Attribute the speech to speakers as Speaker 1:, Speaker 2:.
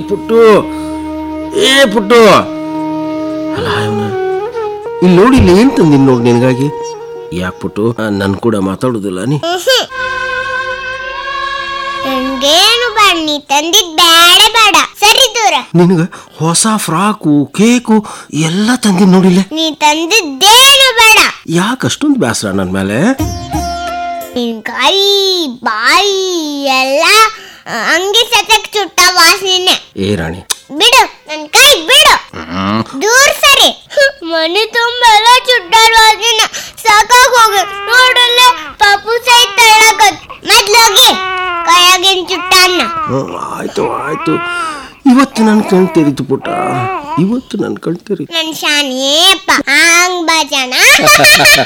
Speaker 1: ಪುಟ್ಟು ಏ ಪುಟ್ಟು ಅಲ್ಲ ಇವನ ಇಲ್ಲಿ ನೋಡಿ ಇಲ್ಲಿ ಏನ್ ತಂದಿನ್ ನೋಡಿ ನಿನಗಾಗಿ ಯಾಕೆ ಪುಟ್ಟು ನನ್ ಕೂಡ ಮಾತಾಡುದಿಲ್ಲ ನೀ
Speaker 2: ನನ್ಗೇನು ಬೇಡ ನೀ ತಂದಿದ್ ಬೇಡ ಬೇಡ ಸರಿ ದೂರ
Speaker 1: ನಿನಗ ಹೊಸ ಫ್ರಾಕು ಕೇಕು ಎಲ್ಲ ತಂದಿನ್ ನೋಡಿಲ್ಲ
Speaker 2: ನೀ ತಂದಿದ್ದೇನು ಬೇಡ
Speaker 1: ಯಾಕೆ ಅಷ್ಟೊಂದು ಬೇಸರ ನನ್ನ ಮೇಲೆ
Speaker 2: ನಿನ್ ಕೈ ಬಾಯಿ ಎಲ್ಲ ಆ, ಹಂಗೆ ಸತಕ್ ಚುಟ್ಟ ವಾಸನೆ
Speaker 1: ಏ ರಾಣಿ
Speaker 2: ಬಿಡು ನನ್ ಕೈ ಬಿಡು ದೂರ ಸರಿ ಮನೆ ತುಂಬ ಎಲ್ಲ ಚುಟ್ಟಾಡ ವಾಸನೆ ಸಾಕಾಗ್ ಹೋಗಿ ನೋಡಲ್ಲ ಪಾಪು ಸಹಿತ ತಳ್ಳಕತ್ ಮೊದ್ಲೋಗಿ ಕೈಯಾಗಿನ ಚುಟ್ಟನ್ನ
Speaker 1: ಹ್ಮ್, ಆಯ್ತು ಆಯ್ತು ಇವತ್ತು ನನ್ನ ಕಣ್ ತೆರೀತು ಪುಟ್ಟ ಇವತ್ತು ನನ್ನ ಕಣ್ ತೆರೀತು
Speaker 2: ನನ್ ಶಾನಿಯಪ್ಪ ಹಂಗ್ ಬಜನ